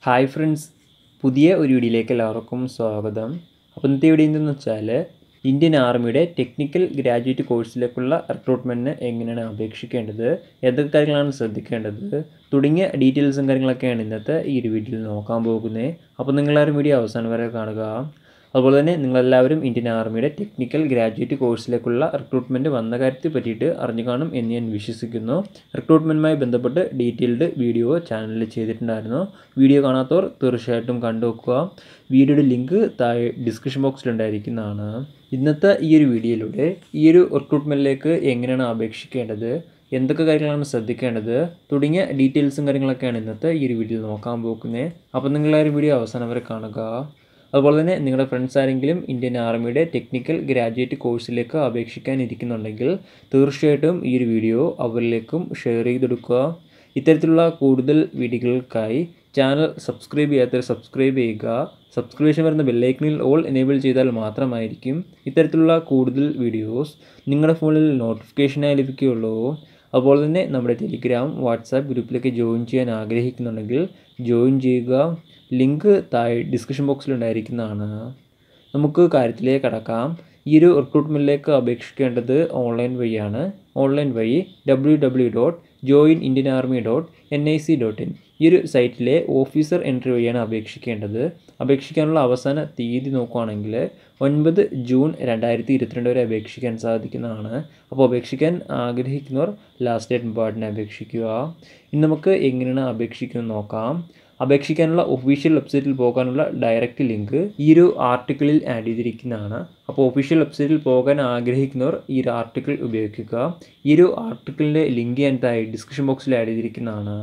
hi friends പുതിയ ഒരു വീഡിയോയിലേക്ക് എല്ലാവർക്കും സ്വാഗതം അപ്പോൾ ഇന്നത്തെ വീഡിയോ എന്തെന്ന് വെച്ചാൽ ഇന്ത്യൻ ആർമിയുടെ ടെക്നിക്കൽ ഗ്രാജുവേറ്റ് കോഴ്സിലേക്കുള്ള റിക്രൂട്ട്മെൻറ്റിന് എങ്ങനെയാണ് അപേക്ഷിക്കേണ്ടത് ഏതൊക്കെ കാര്യങ്ങളാണ് ശ്രദ്ധിക്കേണ്ടത് തുടങ്ങിയ ഡീറ്റെയിൽസും കാര്യങ്ങളൊക്കെയാണ് ഇന്നത്തെ ഈ ഒരു വീഡിയോയിൽ നോക്കാൻ പോകുന്നത് അപ്പോൾ നിങ്ങളെല്ലാവരും വീഡിയോ അവസാനം വരെ കാണുക അതുപോലെ തന്നെ നിങ്ങളെല്ലാവരും ഇന്ത്യൻ ആർമിയുടെ ടെക്നിക്കൽ ഗ്രാജുവേറ്റ് കോഴ്സിലേക്കുള്ള റിക്രൂട്ട്മെൻറ്റ് വന്ന കാര്യത്തെ പറ്റിയിട്ട് അറിഞ്ഞു കാണും എന്ന് ഞാൻ വിശ്വസിക്കുന്നു റിക്രൂട്ട്മെൻറ്റുമായി ബന്ധപ്പെട്ട് ഡീറ്റെയിൽഡ് വീഡിയോ ചാനലിൽ ചെയ്തിട്ടുണ്ടായിരുന്നു വീഡിയോ കാണാത്തവർ തീർച്ചയായിട്ടും കണ്ടു നോക്കുക വീഡിയോയുടെ ലിങ്ക് താഴെ ഡിസ്ക്രിപ്ഷൻ ബോക്സിലുണ്ടായിരിക്കുന്നതാണ് ഇന്നത്തെ ഈ ഒരു വീഡിയോയിലൂടെ ഈ ഒരു റിക്രൂട്ട്മെൻറ്റിലേക്ക് എങ്ങനെയാണ് അപേക്ഷിക്കേണ്ടത് എന്തൊക്കെ കാര്യങ്ങളാണ് ശ്രദ്ധിക്കേണ്ടത് തുടങ്ങിയ ഡീറ്റെയിൽസും കാര്യങ്ങളൊക്കെയാണ് ഇന്നത്തെ ഈ ഒരു വീഡിയോയിൽ നോക്കാൻ പോകുന്നത് അപ്പോൾ നിങ്ങളാരും വീഡിയോ അവസാനം വരെ കാണുക അതുപോലെ തന്നെ നിങ്ങളുടെ ഫ്രണ്ട്സ് ആരെങ്കിലും ഇന്ത്യൻ ആർമിയുടെ ടെക്നിക്കൽ ഗ്രാജുവേറ്റ് കോഴ്സിലേക്ക് അപേക്ഷിക്കാൻ ഇരിക്കുന്നുണ്ടെങ്കിൽ തീർച്ചയായിട്ടും ഈ ഒരു വീഡിയോ അവരിലേക്കും ഷെയർ ചെയ്തെടുക്കുക ഇത്തരത്തിലുള്ള കൂടുതൽ വീഡിയോകൾക്കായി ചാനൽ സബ്സ്ക്രൈബ് ചെയ്യാത്തവർ സബ്സ്ക്രൈബ് ചെയ്യുക സബ്സ്ക്രിപ്ഷൻ വരുന്ന ബെല്ലൈക്കണിൽ ഓൾ എനേബിൾ ചെയ്താൽ മാത്രമായിരിക്കും ഇത്തരത്തിലുള്ള കൂടുതൽ വീഡിയോസ് നിങ്ങളുടെ ഫോണിൽ നോട്ടിഫിക്കേഷനായി ലഭിക്കുകയുള്ളൂ അതുപോലെ തന്നെ നമ്മുടെ ടെലിഗ്രാം വാട്സാപ്പ് ഗ്രൂപ്പിലേക്ക് ജോയിൻ ചെയ്യാൻ ആഗ്രഹിക്കുന്നുണ്ടെങ്കിൽ ജോയിൻ ചെയ്യുക ലിങ്ക് താഴെ ഡിസ്ക്രിപ്ഷൻ ബോക്സിൽ ഉണ്ടായിരിക്കുന്നതാണ് നമുക്ക് കാര്യത്തിലേക്ക് കടക്കാം ഈ ഒരു റിക്രൂട്ട്മെൻറ്റിലേക്ക് അപേക്ഷിക്കേണ്ടത് ഓൺലൈൻ വഴിയാണ് ഓൺലൈൻ വഴി W W dot join Indian army dot N I C dot in ഈ ഒരു സൈറ്റിലെ ഓഫീസർ എൻട്രി വഴിയാണ് അപേക്ഷിക്കേണ്ടത് അപേക്ഷിക്കാനുള്ള അവസാന തീയതി നോക്കുകയാണെങ്കിൽ ഒൻപത് ജൂൺ രണ്ടായിരത്തി ഇരുപത്തിരണ്ട് വരെ അപേക്ഷിക്കാൻ സാധിക്കുന്നതാണ് അപ്പോൾ അപേക്ഷിക്കാൻ ആഗ്രഹിക്കുന്നവർ ലാസ്റ്റ് ഡേറ്റ് മുമ്പാടിനെ അപേക്ഷിക്കുക ഇനി നമുക്ക് എങ്ങനെയാണ് അപേക്ഷിക്കുന്നത് നോക്കാം അപേക്ഷിക്കാനുള്ള ഒഫീഷ്യൽ വെബ്സൈറ്റിൽ പോകാനുള്ള ഡയറക്റ്റ് ലിങ്ക് ഈ ഒരു ആർട്ടിക്കിളിൽ ആഡ് ചെയ്തിരിക്കുന്നതാണ് അപ്പോൾ ഒഫീഷ്യൽ വെബ്സൈറ്റിൽ പോകാൻ ആഗ്രഹിക്കുന്നവർ ഈ ഒരു ആർട്ടിക്കിൾ ഉപയോഗിക്കുക ഈ ഒരു ആർട്ടിക്കിളിൻ്റെ ലിങ്ക് ഞാൻ താഴെ ഡിസ്ക്രിപ്ഷൻ ബോക്സിൽ ആഡ് ചെയ്തിരിക്കുന്നതാണ്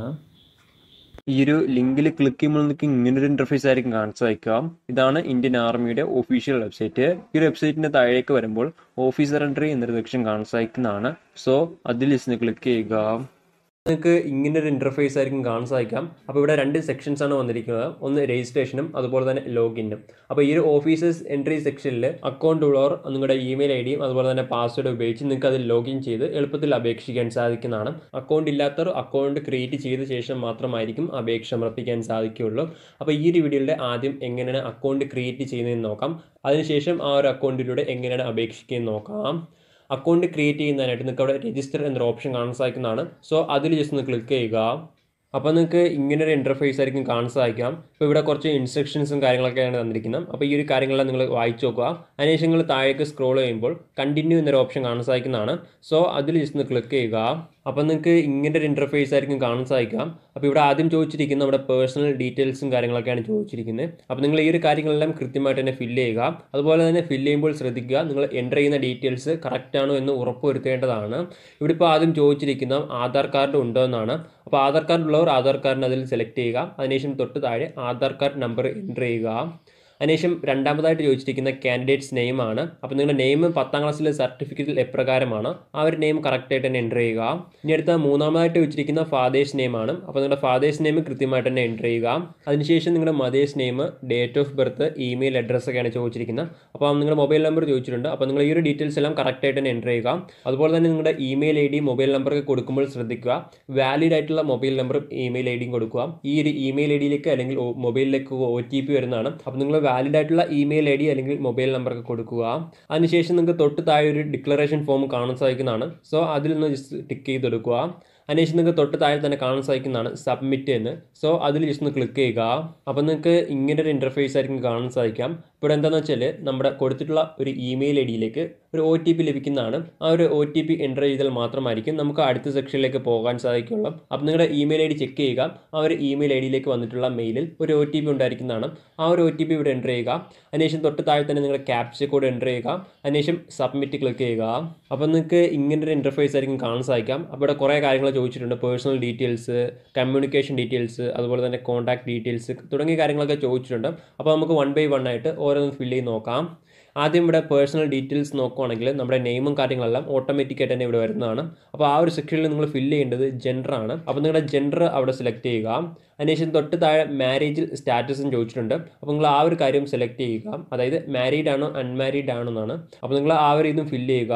ഈ ഒരു ലിങ്കിൽ ക്ലിക്ക് ചെയ്യുമ്പോൾ നിങ്ങൾക്ക് ഇങ്ങനൊരു ഇന്റർഫേസ് ആയിരിക്കും കാണിച്ചു വയ്ക്കാം ഇതാണ് ഇന്ത്യൻ ആർമിയുടെ ഒഫീഷ്യൽ വെബ്സൈറ്റ് ഈ ഒരു വെബ്സൈറ്റിന്റെ താഴേക്ക് വരുമ്പോൾ ഓഫീസർ എൻട്രി എന്നൊരു സെക്ഷൻ കാണിച്ചു വയ്ക്കുന്നതാണ് സോ അതിൽ ജസ്റ്റ് ക്ലിക്ക് ചെയ്യുക നിങ്ങൾക്ക് ഇങ്ങനെ ഒരു ഇൻ്റർഫേസ് ആയിരിക്കും കാണാൻ സാധിക്കാം അപ്പോൾ ഇവിടെ രണ്ട് സെക്ഷൻസ് ആണ് വന്നിരിക്കുന്നത് ഒന്ന് രജിസ്ട്രേഷനും അതുപോലെ തന്നെ ലോഗിനും അപ്പോൾ ഈ ഒരു ഓഫീസേഴ്സ് എൻട്രി സെക്ഷനിൽ അക്കൗണ്ട് ഉള്ളവർ നിങ്ങളുടെ ഇമെയിൽ ഐ ഡിയും അതുപോലെ തന്നെ പാസ്വേഡ് ഉപയോഗിച്ച് നിങ്ങൾക്ക് അതിൽ ലോഗിൻ ചെയ്ത് എളുപ്പത്തിൽ അപേക്ഷിക്കാൻ സാധിക്കുന്നതാണ് അക്കൗണ്ട് ഇല്ലാത്തവർ അക്കൗണ്ട് ക്രിയേറ്റ് ചെയ്ത ശേഷം മാത്രമായിരിക്കും അപേക്ഷ സമർപ്പിക്കാൻ സാധിക്കുകയുള്ളൂ അപ്പോൾ ഈ ഒരു വീഡിയോയുടെ ആദ്യം എങ്ങനെയാണ് അക്കൗണ്ട് ക്രിയേറ്റ് ചെയ്യുന്നതെന്ന് നോക്കാം അതിനുശേഷം ആ ഒരു അക്കൗണ്ടിലൂടെ എങ്ങനെയാണ് അപേക്ഷിക്കുന്നത് നോക്കാം അക്കൗണ്ട് ക്രിയേറ്റ് ചെയ്യുന്നതിനായിട്ട് നിങ്ങൾക്ക് അവിടെ രജിസ്റ്റർ എന്നൊരു ഓപ്ഷൻ കാണാൻ സാധിക്കുന്നതാണ് സോ അതിൽ ജസ്റ്റ് ഒന്ന് ക്ലിക്ക് ചെയ്യുക അപ്പോൾ നിങ്ങൾക്ക് ഇങ്ങനെ ഒരു ഇൻ്റർഫേസ് ആയിരിക്കും കാണാൻ സാധിക്കാം ഇപ്പോൾ ഇവിടെ കുറച്ച് ഇൻസ്ട്രക്ഷൻസും കാര്യങ്ങളൊക്കെയാണ് തന്നിരിക്കുന്നത് അപ്പോൾ ഈ ഒരു കാര്യങ്ങളെല്ലാം നിങ്ങൾ വായിച്ചു നോക്കുക അതിനുശേഷം നിങ്ങൾ താഴേക്ക് സ്ക്രോൾ ചെയ്യുമ്പോൾ കണ്ടിന്യൂ എന്നൊരു ഓപ്ഷൻ കാണാൻ സാധിക്കുന്നതാണ് സോ അതിൽ ജസ്റ്റ് ഒന്ന് ക്ലിക്ക് ചെയ്യുക അപ്പോൾ നിങ്ങൾക്ക് ഇങ്ങനെ ഒരു ഇൻ്റർഫേസ് ആയിരിക്കും കാണാൻ സാധിക്കാം അപ്പോൾ ഇവിടെ ആദ്യം ചോദിച്ചിരിക്കുന്ന നമ്മുടെ പേഴ്സണൽ ഡീറ്റെയിൽസും കാര്യങ്ങളൊക്കെയാണ് ചോദിച്ചിരിക്കുന്നത് അപ്പോൾ നിങ്ങൾ ഈ ഒരു കാര്യങ്ങളെല്ലാം കൃത്യമായിട്ട് തന്നെ ഫില്ല് ചെയ്യുക അതുപോലെ തന്നെ ഫില്ല് ചെയ്യുമ്പോൾ ശ്രദ്ധിക്കുക നിങ്ങൾ എൻ്റർ ചെയ്യുന്ന ഡീറ്റെയിൽസ് കറക്റ്റ് ആണോ എന്ന് ഉറപ്പുവരുത്തേണ്ടതാണ് ഇവിടെ ഇപ്പോൾ ആദ്യം ചോദിച്ചിരിക്കുന്ന ആധാർ കാർഡ് ഉണ്ടോ എന്നാണ് അപ്പോൾ ആധാർ കാർഡ് ഉള്ളവർ ആധാർ കാർഡിന് അതിൽ സെലക്ട് ചെയ്യുക അതിനുശേഷം തൊട്ട് താഴെ ആധാർ കാർഡ് നമ്പർ എൻ്റർ ചെയ്യുക അതിനുശേഷം രണ്ടാമതായിട്ട് ചോദിച്ചിരിക്കുന്ന കാൻഡിഡേറ്റ്സ് നെയിം ആണ് അപ്പോൾ നിങ്ങളുടെ നെയിം പത്താം ക്ലാസ്സിലെ സർട്ടിഫിക്കറ്റിൽ എപ്രകാരമാണ് ആ ഒരു നെയിം കറക്റ്റായിട്ട് തന്നെ എൻ്റർ ചെയ്യുക ഇനി അടുത്ത മൂന്നാമതായിട്ട് വെച്ചിരിക്കുന്ന ഫാദേഴ്സ് നെയിം ആണ് അപ്പോൾ നിങ്ങളുടെ ഫാദേഴ്സ് നെയിം കൃത്യമായിട്ട് തന്നെ എൻ്റർ ചെയ്യുക അതിനുശേഷം നിങ്ങളുടെ mother's name date of birth email address ഒക്കെയാണ് ചോദിച്ചിരിക്കുന്നത് അപ്പോൾ നിങ്ങളുടെ മൊബൈൽ നമ്പർ ചോദിച്ചിട്ടുണ്ട് അപ്പോൾ നിങ്ങൾ ഈ ഒരു ഡീറ്റെയിൽസ് എല്ലാം കറക്റ്റായിട്ട് തന്നെ എൻ്റർ ചെയ്യുക അതുപോലെ തന്നെ നിങ്ങളുടെ ഇമെയിൽ ഐ ഡി മൊബൈൽ നമ്പറൊക്കെ കൊടുക്കുമ്പോൾ ശ്രദ്ധിക്കുക വാലിഡ് ആയിട്ടുള്ള മൊബൈൽ നമ്പറും ഇമെയിൽ ഐ ഡിയും കൊടുക്കുക ഈ ഒരു ഇമെയിൽ ഐ ഡിയിലേക്ക് അല്ലെങ്കിൽ മൊബൈലിലേക്ക് ഒ ടി പി വരുന്നതാണ് അപ്പോൾ നിങ്ങൾ വാലിഡ് ആയിട്ടുള്ള ഇമെയിൽ ഐ ഡി അല്ലെങ്കിൽ മൊബൈൽ നമ്പറൊക്കെ കൊടുക്കുക അതിനുശേഷം നിങ്ങൾക്ക് തൊട്ട് താഴെ ഒരു ഡിക്ലറേഷൻ ഫോം കാണാൻ സാധിക്കുന്നതാണ് സോ അതിൽ നിന്ന് ജസ്റ്റ് ടിക്ക് ചെയ്തെടുക്കുക അതിനുശേഷം നിങ്ങൾക്ക് തൊട്ട് താഴെ തന്നെ കാണാൻ സാധിക്കുന്നതാണ് സബ്മിറ്റ് എന്ന് സോ അതിൽ ജസ്റ്റ് ഒന്ന് ക്ലിക്ക് ചെയ്യുക അപ്പോൾ നിങ്ങൾക്ക് ഇങ്ങനെ ഒരു ഇൻ്റർഫേസ് ആയിരിക്കും കാണാൻ സാധിക്കാം ഇപ്പോൾ എന്താണെന്ന് വെച്ചാൽ നമ്മുടെ കൊടുത്തിട്ടുള്ള ഒരു ഇമെയിൽ ഐ ഡിയിലേക്ക് ഒരു ഒ ടി പി ലഭിക്കുന്നതാണ് ആ ഒരു ഒ ടി പി എൻ്റർ ചെയ്താൽ മാത്രമായിരിക്കും നമുക്ക് അടുത്ത സെക്ഷനിലേക്ക് പോകാൻ സാധിക്കുള്ളൂ അപ്പോൾ നിങ്ങളുടെ ഇമെയിൽ ഐ ഡി ചെക്ക് ചെയ്യുക ആ ഒരു ഇമെയിൽ ഐ ഡിയിലേക്ക് വന്നിട്ടുള്ള മെയിലിൽ ഒരു ഒ ടി പി ഉണ്ടായിരിക്കുന്നതാണ് ആ ഒരു ഒ ടി പി ഇവിടെ എൻ്റർ ചെയ്യുക അതിനുശേഷം തൊട്ട് താഴെ തന്നെ നിങ്ങളുടെ ക്യാപ്ച കോഡ് എൻ്റർ ചെയ്യുക അതിനുശേഷം സബ്മിറ്റ് ക്ലിക്ക് ചെയ്യുക അപ്പോൾ നിങ്ങൾക്ക് ഇങ്ങനെ ഒരു ഇൻ്റർഫേസ് ആയിരിക്കും കാണാൻ സാധിക്കാം അപ്പോൾ ഇവിടെ കുറേ കാര്യങ്ങൾ ചോദിച്ചിട്ടുണ്ട് പേഴ്സണൽ ഡീറ്റെയിൽസ് കമ്മ്യൂണിക്കേഷൻ ഡീറ്റെയിൽസ് അതുപോലെ തന്നെ കോൺടാക്ട് ഡീറ്റെയിൽസ് തുടങ്ങിയ കാര്യങ്ങളൊക്കെ ചോദിച്ചിട്ടുണ്ട് അപ്പോൾ നമുക്ക് വൺ ബൈ വൺ ആയിട്ട് ഓരോന്ന് ഫില്ല് ചെയ്ത് നോക്കാം ആദ്യം ഇവിടെ പേഴ്സണൽ ഡീറ്റെയിൽസ് നോക്കുവാണെങ്കിൽ നമ്മുടെ നെയിമും കാര്യങ്ങളെല്ലാം ഓട്ടോമാറ്റിക്കായിട്ട് തന്നെ ഇവിടെ വരുന്നതാണ് അപ്പോൾ ആ ഒരു സെക്ഷനിൽ നിങ്ങൾ ഫില്ല് ചെയ്യേണ്ടത് ജെൻഡർ ആണ് അപ്പോൾ നിങ്ങളുടെ ജെൻഡർ അവിടെ സെലക്ട് ചെയ്യുക അതിനുശേഷം തൊട്ട് താഴെ മാരേജിൽ സ്റ്റാറ്റസും ചോദിച്ചിട്ടുണ്ട് അപ്പോൾ നിങ്ങൾ ആ ഒരു കാര്യം സെലക്ട് ചെയ്യുക അതായത് മാരീഡ് ആണോ അൺമാരീഡ് ആണോ എന്നാണ് അപ്പോൾ നിങ്ങൾ ആ ഒരു ഇതും ഫില്ല് ചെയ്യുക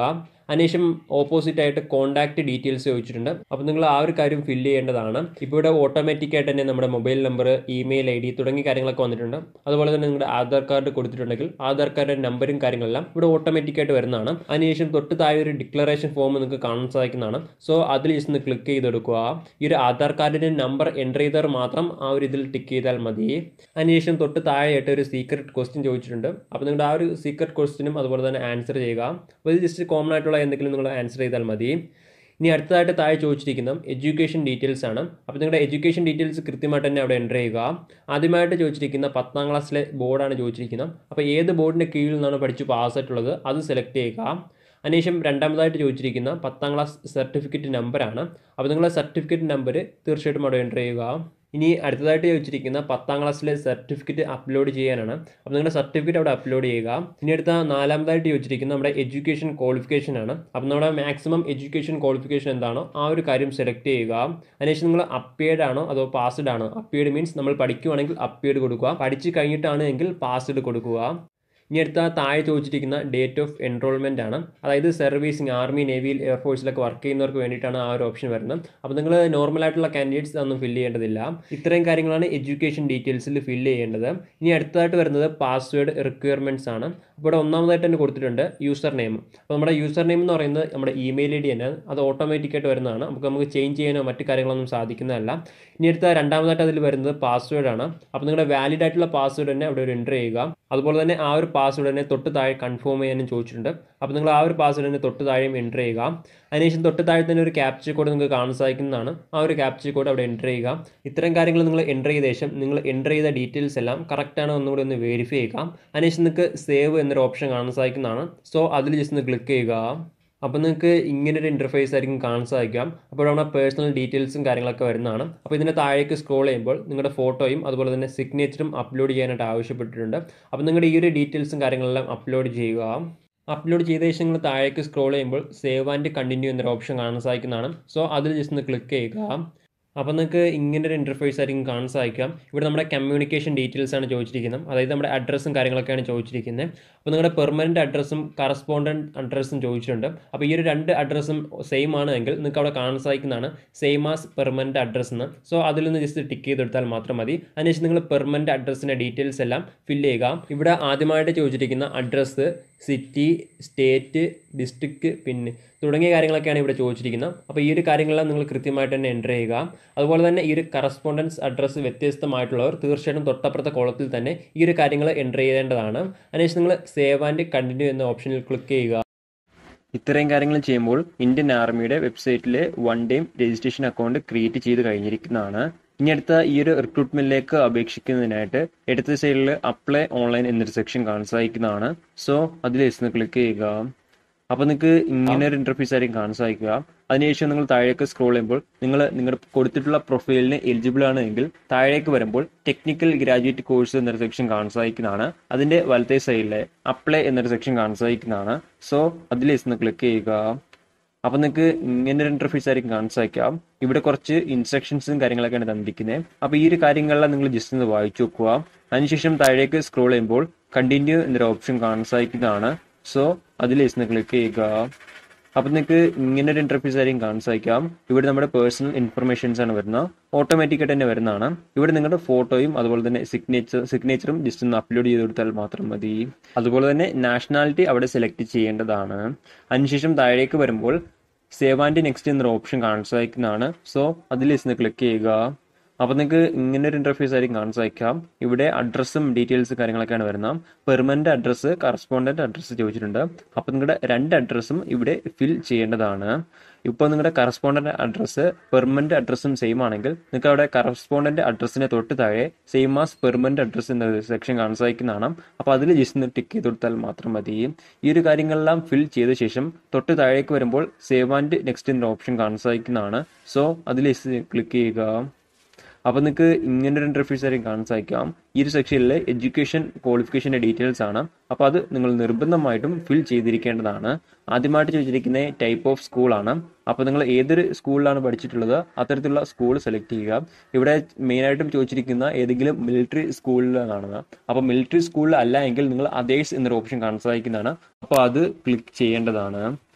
അതിനുശേഷം ഓപ്പോസിറ്റ് ആയിട്ട് കോൺടാക്ട് ഡീറ്റെയിൽസ് ചോദിച്ചിട്ടുണ്ട് അപ്പോൾ നിങ്ങൾ ആ ഒരു കാര്യം ഫില്ല് ചെയ്യേണ്ടതാണ് ഇപ്പോൾ ഇവിടെ ഓട്ടോമാറ്റിക് ആയിട്ട് തന്നെ നമ്മുടെ mobile number email I D തുടങ്ങിയ കാര്യങ്ങളൊക്കെ വന്നിട്ടുണ്ട് അതുപോലെ തന്നെ നിങ്ങളുടെ ആധാർ കാർഡ് കൊടുത്തിട്ടുണ്ടെങ്കിൽ ആധാർ കാർഡിൻ്റെ നമ്പറും കാര്യങ്ങളെല്ലാം ഇവിടെ ഓട്ടോമാറ്റിക് ആയിട്ട് വരുന്നതാണ് അതിനുശേഷം തൊട്ട് താഴെ ഒരു ഡിക്ലറേഷൻ ഫോം നിങ്ങൾക്ക് കാണാൻ സാധിക്കുന്നതാണ് സോ അതിൽ ജസ്റ്റ് ഒന്ന് ക്ലിക്ക് ചെയ്തെടുക്കുക ഈ ഒരു ആധാർ കാർഡിൻ്റെ നമ്പർ എൻ്റർ ചെയ്തവർ മാത്രം ആ ഒരു ഇതിൽ ടിക്ക് ചെയ്താൽ മതി അതിനുശേഷം തൊട്ട് താഴെയായിട്ട് ഒരു സീക്രട്ട് ക്വസ്റ്റ്യൻ ചോദിച്ചിട്ടുണ്ട് അപ്പോൾ നിങ്ങളുടെ ആ ഒരു സീക്രട്ട് ക്വസ്റ്റ്യനും അതുപോലെ തന്നെ ആൻസർ ചെയ്യുക അപ്പോൾ ഇത് ജസ്റ്റ് കോമൺ ആയിട്ടുള്ള എന്തെങ്കിലും നിങ്ങൾ ആൻസർ ചെയ്താൽ മതി ഇനി അടുത്തതായിട്ട് താഴെ ചോദിച്ചിരിക്കുന്ന എഡ്യൂക്കേഷൻ ഡീറ്റെയിൽസ് ആണ് അപ്പോൾ നിങ്ങളുടെ എഡ്യൂക്കേഷൻ ഡീറ്റെയിൽസ് കൃത്യമായിട്ട് തന്നെ അവിടെ എൻ്റർ ചെയ്യുക ആദ്യമായിട്ട് ചോദിച്ചിരിക്കുന്ന പത്താം ക്ലാസ്സിലെ ബോർഡാണ് ചോദിച്ചിരിക്കുന്നത് അപ്പോൾ ഏത് ബോർഡിൻ്റെ കീഴിൽ നിന്നാണ് പഠിച്ച് പാസ്സായിട്ടുള്ളത് അത് സെലക്ട് ചെയ്യുക അതിനുശേഷം രണ്ടാമതായിട്ട് ചോദിച്ചിരിക്കുന്ന പത്താം ക്ലാസ് സർട്ടിഫിക്കറ്റ് നമ്പറാണ് അപ്പോൾ നിങ്ങളുടെ സർട്ടിഫിക്കറ്റ് നമ്പർ തീർച്ചയായിട്ടും അവിടെ എൻ്റർ ചെയ്യുക ഇനി അടുത്തതായിട്ട് ചോദിച്ചിരിക്കുന്ന പത്താം ക്ലാസ്സിലെ സർട്ടിഫിക്കറ്റ് അപ്ലോഡ് ചെയ്യാനാണ് അപ്പോൾ നിങ്ങളുടെ സർട്ടിഫിക്കറ്റ് അവിടെ അപ്ലോഡ് ചെയ്യുക ഇനി അടുത്ത നാലാമതായിട്ട് ചോദിച്ചിരിക്കുന്ന നമ്മുടെ എഡ്യൂക്കേഷൻ ക്വാളിഫിക്കേഷൻ ആണ് അപ്പോൾ നമ്മുടെ മാക്സിമം എഡ്യൂക്കേഷൻ ക്വാളിഫിക്കേഷൻ എന്താണോ ആ ഒരു കാര്യം സെലക്ട് ചെയ്യുക അതിനുശേഷം നിങ്ങൾ അപ്പിയേഡ് ആണോ അതോ പാസ്ഡ് ആണോ അപ്പിയേഡ് മീൻസ് നമ്മൾ പഠിക്കുവാണെങ്കിൽ അപ്പിയേഡ് കൊടുക്കുക പഠിച്ച് കഴിഞ്ഞിട്ടാണ് എങ്കിൽ പാസ്ഡ് കൊടുക്കുക ഇനി അടുത്ത താഴെ ചോദിച്ചിരിക്കുന്ന ഡേറ്റ് ഓഫ് എൻറോൾമെൻ്റ് ആണ് അതായത് സർവീസിങ് ആർമി നേവിയിൽ എയർഫോഴ്സിലൊക്കെ വർക്ക് ചെയ്യുന്നവർക്ക് വേണ്ടിയിട്ടാണ് ആ ഒരു ഓപ്ഷൻ വരുന്നത് അപ്പോൾ നിങ്ങൾ നോർമൽ ആയിട്ടുള്ള കാൻഡിഡേറ്റ്സ് ഒന്നും ഫില്ല് ചെയ്യേണ്ടതില്ല ഇത്രയും കാര്യങ്ങളാണ് എഡ്യൂക്കേഷൻ ഡീറ്റെയിൽസിൽ ഫില്ല് ചെയ്യേണ്ടത് ഇനി അടുത്തതായിട്ട് വരുന്നത് പാസ്വേഡ് റിക്വയർമെൻറ്റ്സ് ആണ് അപ്പോൾ ഇവിടെ ഒന്നാമതായിട്ട് തന്നെ കൊടുത്തിട്ടുണ്ട് യൂസർ നെയിം അപ്പോൾ നമ്മുടെ യൂസർ നെയിം എന്ന് പറയുന്നത് നമ്മുടെ ഇമെയിൽ ഐ ഡി തന്നെ അത് ഓട്ടോമാറ്റിക്കായിട്ട് വരുന്നതാണ് നമുക്ക് നമുക്ക് ചേഞ്ച് ചെയ്യാനോ മറ്റു കാര്യങ്ങളൊന്നും സാധിക്കുന്നതല്ല ഇനി അടുത്ത രണ്ടാമതായിട്ട് അതിൽ വരുന്നത് പാസ്വേഡ് ആണ് അപ്പോൾ നിങ്ങളുടെ വാലിഡ് ആയിട്ടുള്ള പാസ്വേഡ് തന്നെ അവിടെ ഒരു എൻ്റർ ചെയ്യുക അതുപോലെ തന്നെ ആ ഒരു പാസ്വേഡ് തന്നെ തൊട്ട് താഴെ കൺഫേം ചെയ്യാനും ചോദിച്ചിട്ടുണ്ട് അപ്പോൾ നിങ്ങൾ ആ ഒരു പാസ്വേഡ് തന്നെ തൊട്ട് താഴെയും എൻ്റർ ചെയ്യുക അതിനുശേഷം തൊട്ട് താഴെ തന്നെ ഒരു ക്യാപ്ചർ കോഡ് നിങ്ങൾക്ക് കാണാൻ സാധിക്കുന്നതാണ് ആ ഒരു ക്യാപ്ചർ കോഡ് അവിടെ എൻ്റർ ചെയ്യുക ഇത്തരം കാര്യങ്ങൾ നിങ്ങൾ എൻ്റർ ചെയ്ത ശേഷം നിങ്ങൾ എൻ്റർ ചെയ്ത ഡീറ്റെയിൽസ് എല്ലാം കറക്റ്റാണോ ഒന്നുകൂടി ഒന്ന് വെരിഫൈ ചെയ്യുക അതിനുശേഷം നിങ്ങൾക്ക് സേവ് എന്നൊരു ഓപ്ഷൻ കാണാൻ സാധിക്കുന്നതാണ് സോ അതിൽ ജസ്റ്റ് ഒന്ന് ക്ലിക്ക് ചെയ്യുക അപ്പോൾ നിങ്ങൾക്ക് ഇങ്ങനെ ഒരു ഇൻ്റർഫേസ് ആയിരിക്കും കാണാൻ സാധിക്കാം അപ്പോൾ നമ്മുടെ പേഴ്സണൽ ഡീറ്റെയിൽസും കാര്യങ്ങളൊക്കെ വരുന്നതാണ് അപ്പോൾ ഇതിൻ്റെ താഴേക്ക് സ്ക്രോൾ ചെയ്യുമ്പോൾ നിങ്ങളുടെ ഫോട്ടോയും അതുപോലെ തന്നെ സിഗ്നേച്ചറും അപ്ലോഡ് ചെയ്യാനായിട്ട് ആവശ്യപ്പെട്ടിട്ടുണ്ട് അപ്പോൾ നിങ്ങളുടെ ഈ ഒരു ഡീറ്റെയിൽസും കാര്യങ്ങളെല്ലാം അപ്ലോഡ് ചെയ്യുക അപ്ലോഡ് ചെയ്ത ശേഷം നിങ്ങൾ താഴേക്ക് സ്ക്രോൾ ചെയ്യുമ്പോൾ സേവ് ആൻഡ് കണ്ടിന്യൂ എന്നൊരു ഓപ്ഷൻ കാണാൻ സാധിക്കുന്നതാണ് സോ അതിൽ ജസ്റ്റ് ഒന്ന് ക്ലിക്ക് ചെയ്യുക അപ്പോൾ നിങ്ങൾക്ക് ഇങ്ങനെ ഒരു ഇൻ്റർഫേസ് ആയിരിക്കും കാണാൻ സാധിക്കാം ഇവിടെ നമ്മുടെ കമ്മ്യൂണിക്കേഷൻ ഡീറ്റെയിൽസ് ആണ് ചോദിച്ചിരിക്കുന്നത് അതായത് നമ്മുടെ അഡ്രസ്സും കാര്യങ്ങളൊക്കെയാണ് ചോദിച്ചിരിക്കുന്നത് അപ്പോൾ നിങ്ങളുടെ പെർമനൻറ്റ് അഡ്രസ്സും കറസ്പോണ്ടൻറ്റ് അഡ്രസ്സും ചോദിച്ചിട്ടുണ്ട് അപ്പോൾ ഈ ഒരു രണ്ട് അഡ്രസ്സും സെയിം ആണ് എങ്കിൽ നിങ്ങൾക്ക് അവിടെ കാണാൻ സാധിക്കുന്നതാണ് സെയിം ആസ് പെർമനൻറ്റ് അഡ്രസ്സ് എന്ന് സോ അതിൽ നിന്ന് ജസ്റ്റ് ടിക്ക് ചെയ്തെടുത്താൽ മാത്രം മതി അതിനുശേഷം നിങ്ങൾ പെർമനൻറ്റ് അഡ്രസ്സിൻ്റെ ഡീറ്റെയിൽസ് എല്ലാം ഫില്ല് ചെയ്യുക ഇവിടെ ആദ്യമായിട്ട് ചോദിച്ചിരിക്കുന്ന അഡ്രസ്സ് സിറ്റി സ്റ്റേറ്റ് ഡിസ്ട്രിക്റ്റ് പിന്നെ തുടങ്ങിയ കാര്യങ്ങളൊക്കെയാണ് ഇവിടെ ചോദിച്ചിരിക്കുന്നത് അപ്പോൾ ഈ ഒരു കാര്യങ്ങളെല്ലാം നിങ്ങൾ കൃത്യമായിട്ട് തന്നെ എൻ്റർ ചെയ്യുക അതുപോലെ തന്നെ ഈ ഒരു കറസ്പോണ്ടൻസ് അഡ്രസ്സ് വ്യത്യസ്തമായിട്ടുള്ളവർ തീർച്ചയായിട്ടും തൊട്ടപ്പുറത്തെ കോളത്തിൽ തന്നെ ഈ ഒരു കാര്യങ്ങൾ എൻ്റർ ചെയ്യേണ്ടതാണ് അതിനുശേഷം നിങ്ങൾ സേവ് ആൻഡ് കണ്ടിന്യൂ എന്ന ഓപ്ഷനിൽ ക്ലിക്ക് ചെയ്യുക ഇത്രയും കാര്യങ്ങൾ ചെയ്യുമ്പോൾ ഇന്ത്യൻ ആർമിയുടെ വെബ്സൈറ്റിൽ one time registration account create ചെയ്ത് കഴിഞ്ഞിരിക്കുന്നതാണ് ഇനി അടുത്ത ഈ ഒരു റിക്രൂട്ട്മെന്റിലേക്ക് അപേക്ഷിക്കുന്നതിനായിട്ട് ഇടത്ത സൈഡിൽ അപ്ലൈ ഓൺലൈൻ എന്നൊരു സെക്ഷൻ കാണാൻ സാധിക്കുന്നതാണ് സോ അതിൽ ജസ്റ്റ് ക്ലിക്ക് ചെയ്യുക അപ്പോൾ നിങ്ങൾക്ക് ഇങ്ങനെ ഒരു ഇന്റർഫേസ് ആയിരിക്കും കാണാൻ സാധിക്കുക അതിനുശേഷം നിങ്ങൾ താഴേക്ക് സ്ക്രോൾ ചെയ്യുമ്പോൾ നിങ്ങൾ നിങ്ങളുടെ കൊടുത്തിട്ടുള്ള പ്രൊഫൈലിന് എലിജിബിൾ ആണ് എങ്കിൽ താഴേക്ക് വരുമ്പോൾ ടെക്നിക്കൽ ഗ്രാജുവേറ്റ് കോഴ്സ് എന്നൊരു സെക്ഷൻ കാണാൻ സാധിക്കുന്നതാണ് അതിന്റെ വലത്തേ സൈഡിലെ അപ്ലൈ എന്നൊരു സെക്ഷൻ കാണാൻ സാധിക്കുന്നതാണ് സോ അതിൽ ജസ്റ്റ് ക്ലിക്ക് ചെയ്യുക അപ്പൊ നിങ്ങൾക്ക് ഇങ്ങനെ ഒരു ഇന്റർഫേസ് ആയിരിക്കും കാണാൻ സാധിക്കാം ഇവിടെ കുറച്ച് ഇൻസ്ട്രക്ഷൻസും കാര്യങ്ങളൊക്കെയാണ് തന്നിരിക്കുന്നത് അപ്പൊ ഈ ഒരു കാര്യങ്ങളെല്ലാം നിങ്ങൾ ജസ്റ്റ് ഒന്ന് വായിച്ചു നോക്കുക അതിനുശേഷം താഴേക്ക് സ്ക്രോൾ ചെയ്യുമ്പോൾ കണ്ടിന്യൂ എന്നൊരു ഓപ്ഷൻ കാണാൻ സാധിക്കുന്നതാണ് സോ അതിൽ ജസ്റ്റ് ക്ലിക്ക് ചെയ്യുക അപ്പൊ നിങ്ങൾക്ക് ഇങ്ങനെ ഒരു ഇന്റർഫേസ് ആയിരിക്കും കാണാൻ സാധിക്കാം ഇവിടെ നമ്മുടെ പേഴ്സണൽ ഇൻഫർമേഷൻസ് ആണ് വരുന്നത് ഓട്ടോമാറ്റിക് ആയിട്ട് തന്നെ വരുന്നതാണ് ഇവിടെ നിങ്ങളുടെ ഫോട്ടോയും അതുപോലെ തന്നെ സിഗ്നേച്ചർ സിഗ്നേച്ചറും ജസ്റ്റ് ഒന്ന് അപ്ലോഡ് ചെയ്ത് കൊടുത്താൽ മാത്രം മതി അതുപോലെ തന്നെ നാഷണാലിറ്റി അവിടെ സെലക്ട് ചെയ്യേണ്ടതാണ് അതിനുശേഷം താഴേക്ക് വരുമ്പോൾ സേവ് ആൻഡ് നെക്സ്റ്റ് എന്നൊരു ഓപ്ഷൻ കാണാൻ സാധിക്കുന്നതാണ് സോ അതിൽ ജസ്റ്റ് ക്ലിക്ക് ചെയ്യുക അപ്പോൾ നിങ്ങൾക്ക് ഇങ്ങനെ ഒരു ഇന്റർഫേസ് ആയിരിക്കും കാണാൻ സാധിക്കാം ഇവിടെ അഡ്രസ്സും ഡീറ്റെയിൽസ് കാര്യങ്ങളൊക്കെയാണ് വരുന്നത് പെർമനന്റ് അഡ്രസ്സ് കറസ്പോണ്ടന്റ് അഡ്രസ്സ് ചോദിച്ചിട്ടുണ്ട് അപ്പോൾ നിങ്ങളുടെ രണ്ട് അഡ്രസ്സും ഇവിടെ ഫിൽ ചെയ്യേണ്ടതാണ് ഇപ്പോൾ നിങ്ങളുടെ കറസ്പോണ്ടന്റ് അഡ്രസ്സ് പെർമനന്റ് അഡ്രസ്സും സെയിം ആണെങ്കിൽ നിങ്ങൾക്ക് അവിടെ കറസ്പോണ്ടന്റ് അഡ്രസ്സിന് തൊട്ട് താഴെ സെയിം ആസ് പെർമനന്റ് അഡ്രസ്സ് എന്ന സെക്ഷൻ കാണാൻ സാധിക്കുന്നതാണ് അപ്പോൾ അതിൽ ജസ്റ്റ് ഒന്ന് ടിക്ക് ചെയ്ത് കൊടുത്താൽ മാത്രം മതി ഈ ഒരു കാര്യങ്ങളെല്ലാം ഫിൽ ചെയ്ത ശേഷം തൊട്ട് താഴേക്ക് വരുമ്പോൾ സേവ് ആൻഡ് നെക്സ്റ്റ് എന്ന ഓപ്ഷൻ കാണാൻ സാധിക്കുന്നതാണ് സോ അതിൽ ക്ലിക്ക് ചെയ്യുക അപ്പോൾ നിങ്ങൾക്ക് ഇങ്ങനെ ഒരു ഇന്റർഫേസ് ആയിരിക്കും കാണാൻ സാധിക്കാം ഈ ഒരു സെക്ഷനിൽ എഡ്യൂക്കേഷൻ ക്വാളിഫിക്കേഷൻ്റെ ഡീറ്റെയിൽസ് ആണ് അപ്പോൾ അത് നിങ്ങൾ നിർബന്ധമായിട്ടും ഫിൽ ചെയ്തിരിക്കേണ്ടതാണ് ആദ്യമായിട്ട് ചോദിച്ചിരിക്കുന്ന ടൈപ്പ് ഓഫ് സ്കൂളാണ് അപ്പോൾ നിങ്ങൾ ഏതൊരു സ്കൂളിലാണ് പഠിച്ചിട്ടുള്ളത് അത്തരത്തിലുള്ള സ്കൂൾ സെലക്ട് ചെയ്യുക ഇവിടെ മെയിനായിട്ടും ചോദിച്ചിരിക്കുന്ന ഏതെങ്കിലും മിലിറ്ററി സ്കൂളിലാണ് അപ്പോൾ മിലിറ്ററി സ്കൂളിൽ അല്ല എങ്കിൽ നിങ്ങൾ അതേഴ്സ് എന്നൊരു ഓപ്ഷൻ കാണാൻ സാധിക്കുന്നതാണ് അപ്പോൾ അത് ക്ലിക്ക് ചെയ്യേണ്ടതാണ്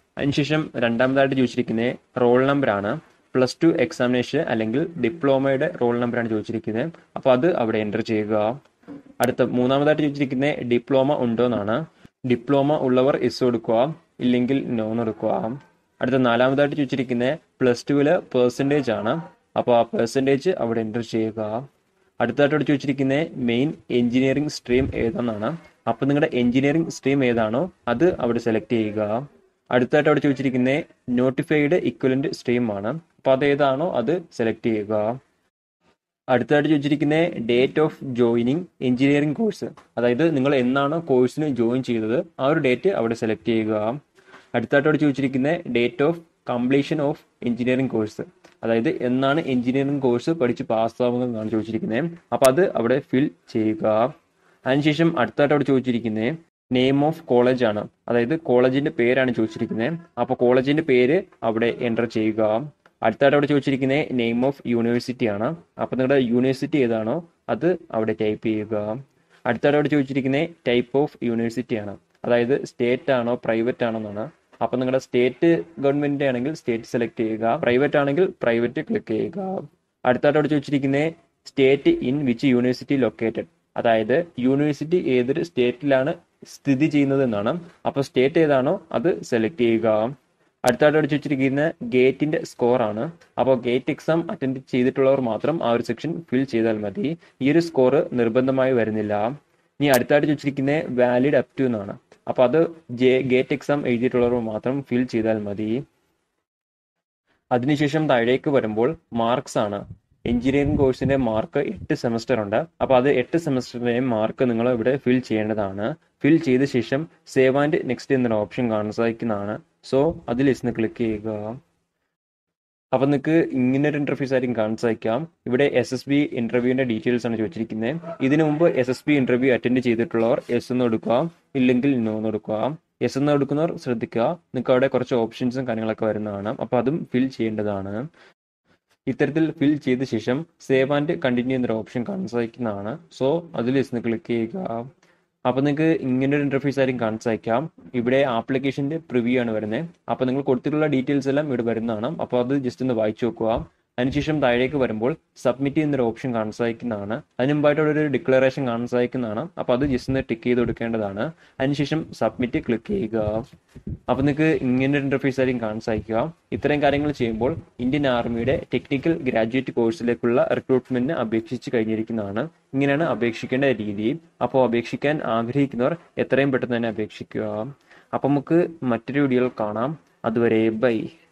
അതിനുശേഷം രണ്ടാമതായിട്ട് ചോദിച്ചിരിക്കുന്നത് റോൾ നമ്പറാണ് പ്ലസ് ടു എക്സാമിനേഷൻ അല്ലെങ്കിൽ ഡിപ്ലോമയുടെ റോൾ നമ്പറാണ് ചോദിച്ചിരിക്കുന്നത് അപ്പോൾ അത് അവിടെ എൻ്റർ ചെയ്യുക അടുത്ത മൂന്നാമതായിട്ട് ചോദിച്ചിരിക്കുന്നത് ഡിപ്ലോമ ഉണ്ടോ എന്നാണ് ഡിപ്ലോമ ഉള്ളവർ എസ് കൊടുക്കുക ഇല്ലെങ്കിൽ നോൺ എടുക്കുക അടുത്ത നാലാമതായിട്ട് ചോദിച്ചിരിക്കുന്നത് പ്ലസ് ടുവിലെ പേഴ്സൻറ്റേജ് ആണ് അപ്പോൾ ആ പേഴ്സൻറ്റേജ് അവിടെ എൻ്റർ ചെയ്യുക അടുത്തതായിട്ട് ചോദിച്ചിരിക്കുന്നത് മെയിൻ എഞ്ചിനീയറിംഗ് സ്ട്രീം ഏതാണെന്നാണ് അപ്പോൾ നിങ്ങളുടെ എഞ്ചിനീയറിംഗ് സ്ട്രീം ഏതാണോ അത് അവിടെ സെലക്ട് ചെയ്യുക അടുത്തായിട്ട് അവിടെ ചോദിച്ചിരിക്കുന്നത് നോട്ടിഫൈഡ് ഇക്വലന്റ് സ്ട്രീം ആണ് അപ്പോൾ അത് ഏതാണോ അത് സെലക്ട് ചെയ്യുക അടുത്തതായിട്ട് ചോദിച്ചിരിക്കുന്നത് date of joining engineering course അതായത് നിങ്ങൾ എന്നാണോ കോഴ്സിന് ജോയിൻ ചെയ്തത് ആ ഒരു ഡേറ്റ് അവിടെ സെലക്ട് ചെയ്യുക അടുത്തായിട്ട് അവിടെ ചോദിച്ചിരിക്കുന്നത് date of completion of engineering course അതായത് എന്നാണ് എഞ്ചിനീയറിംഗ് കോഴ്സ് പഠിച്ച് പാസ്സാവുന്നതെന്നാണ് ചോദിച്ചിരിക്കുന്നത് അപ്പോൾ അത് അവിടെ ഫിൽ ചെയ്യുക അതിനുശേഷം അടുത്തായിട്ട് അവിടെ ചോദിച്ചിരിക്കുന്നത് നെയിം ഓഫ് കോളേജ് ആണ് അതായത് കോളേജിന്റെ പേരാണ് ചോദിച്ചിരിക്കുന്നത് അപ്പോൾ കോളേജിന്റെ പേര് അവിടെ എൻ്റർ ചെയ്യുക അടുത്തായിട്ട് അവിടെ ചോദിച്ചിരിക്കുന്നത് നെയിം ഓഫ് യൂണിവേഴ്സിറ്റി ആണ് അപ്പോൾ നിങ്ങളുടെ യൂണിവേഴ്സിറ്റി ഏതാണോ അത് അവിടെ ടൈപ്പ് ചെയ്യുക അടുത്തായിട്ട് അവിടെ ചോദിച്ചിരിക്കുന്നത് ടൈപ്പ് ഓഫ് യൂണിവേഴ്സിറ്റി ആണ് അതായത് സ്റ്റേറ്റ് ആണോ പ്രൈവറ്റ് ആണോ എന്നാണ് അപ്പോൾ നിങ്ങളുടെ സ്റ്റേറ്റ് ഗവൺമെന്റ് ആണെങ്കിൽ സ്റ്റേറ്റ് സെലക്ട് ചെയ്യുക പ്രൈവറ്റ് ആണെങ്കിൽ പ്രൈവറ്റ് ക്ലിക്ക് ചെയ്യുക അടുത്തായിട്ട് അവിടെ ചോദിച്ചിരിക്കുന്നത് state in which university located അതായത് യൂണിവേഴ്സിറ്റി ഏതൊരു സ്റ്റേറ്റിലാണ് സ്ഥിതി ചെയ്യുന്നത് എന്നാണ് അപ്പോൾ സ്റ്റേറ്റ് ഏതാണോ അത് സെലക്ട് ചെയ്യുക അടുത്തായിട്ട് അവിടെ ചോദിച്ചിരിക്കുന്ന ഗേറ്റിന്റെ സ്കോർ ആണ് അപ്പോൾ ഗേറ്റ് എക്സാം അറ്റൻഡ് ചെയ്തിട്ടുള്ളവർ മാത്രം ആ ഒരു സെക്ഷൻ ഫിൽ ചെയ്താൽ മതി ഈ ഒരു സ്കോർ നിർബന്ധമായി വരുന്നില്ല ഇനി അടുത്തായിട്ട് ചോദിച്ചിരിക്കുന്നത് വാലിഡ് അപ് ടു എന്നാണ് അപ്പോൾ അത് ജെ ഗേറ്റ് എക്സാം എഴുതിയിട്ടുള്ളവർ മാത്രം ഫിൽ ചെയ്താൽ മതി അതിനുശേഷം താഴേക്ക് വരുമ്പോൾ മാർക്സ് ആണ് എഞ്ചിനീയറിംഗ് കോഴ്സിന്റെ മാർക്ക് എട്ട് സെമസ്റ്റർ ഉണ്ട് അപ്പോൾ അത് എട്ട് സെമസ്റ്ററിന്റെയും മാർക്ക് നിങ്ങൾ ഇവിടെ ഫിൽ ചെയ്യേണ്ടതാണ് ഫിൽ ചെയ്ത ശേഷം സേവ് ആൻഡ് നെക്സ്റ്റ് എന്നൊരു ഓപ്ഷൻ കാണാൻ സാധിക്കുന്നതാണ് സോ അതിൽ ഇന്ന് ക്ലിക്ക് ചെയ്യുക അപ്പം നിങ്ങൾക്ക് ഇങ്ങനെ ഒരു ഇന്റർഫേസ് ആയിരിക്കും കാണാൻ സാധിക്കാം ഇവിടെ എസ് എസ് ബി ഇന്റർവ്യൂവിന്റെ ഡീറ്റെയിൽസ് ആണ് ചോദിച്ചിരിക്കുന്നത് ഇതിനു മുമ്പ് S S B interview attend ചെയ്തിട്ടുള്ളവർ എസ് എന്ന് എടുക്കുക ഇല്ലെങ്കിൽ നോ എന്ന് എടുക്കുക എസ് എന്ന് എടുക്കുന്നവർ ശ്രദ്ധിക്കുക നിങ്ങൾക്ക് അവിടെ കുറച്ച് ഓപ്ഷൻസും കാര്യങ്ങളൊക്കെ വരുന്നതാണ് അപ്പോൾ അതും ഫിൽ ചെയ്യേണ്ടതാണ് ഇത്തരത്തിൽ ഫിൽ ചെയ്ത ശേഷം സേവ് ആൻഡ് കണ്ടിന്യൂ എന്നൊരു ഓപ്ഷൻ കാണാൻ സാധിക്കുന്നതാണ് സോ അതിൽ ഇന്ന് ക്ലിക്ക് ചെയ്യുക അപ്പോൾ നിങ്ങൾക്ക് ഇങ്ങനെ ഒരു ഇന്റർഫേസ് ആയിരിക്കും കാണാൻ സാധിക്കാം ഇവിടെ ആപ്ലിക്കേഷന്റെ പ്രിവ്യൂ ആണ് വരുന്നത് അപ്പോൾ നിങ്ങൾ കൊടുത്തിട്ടുള്ള ഡീറ്റെയിൽസ് എല്ലാം ഇവിടെ വരുന്നതാണ് അപ്പോൾ അത് ജസ്റ്റ് ഒന്ന് വായിച്ചു നോക്കുക അതിനുശേഷം താഴേക്ക് വരുമ്പോൾ സബ്മിറ്റ് ചെയ്യുന്നൊരു ഓപ്ഷൻ കാണാൻ സാധിക്കുന്നതാണ് അതിന് മുമ്പായിട്ട് അവിടെ ഒരു ഡിക്ലറേഷൻ കാണാൻ സാധിക്കുന്നതാണ് അപ്പോൾ അത് ജസ്റ്റ് ഒന്ന് ടിക്ക് ചെയ്ത് കൊടുക്കേണ്ടതാണ് അതിനുശേഷം സബ്മിറ്റ് ക്ലിക്ക് ചെയ്യുക അപ്പോൾ നിങ്ങൾക്ക് ഇങ്ങനെ ഒരു ഇന്റർഫേസ് ആയിരിക്കും കാണാൻ സാധിക്കുക ഇത്തരം കാര്യങ്ങൾ ചെയ്യുമ്പോൾ ഇന്ത്യൻ ആർമിയുടെ ടെക്നിക്കൽ ഗ്രാജുവേറ്റ് കോഴ്സിലേക്കുള്ള റിക്രൂട്ട്മെന്റിന് അപേക്ഷിച്ച് കഴിഞ്ഞിരിക്കുന്നതാണ് ഇങ്ങനെയാണ് അപേക്ഷിക്കേണ്ട രീതി അപ്പോൾ അപേക്ഷിക്കാൻ ആഗ്രഹിക്കുന്നവർ എത്രയും പെട്ടെന്ന് തന്നെ അപേക്ഷിക്കുക അപ്പോൾ നമുക്ക് മറ്റൊരു വീഡിയോയിൽ കാണാം അതുവരെ ബൈ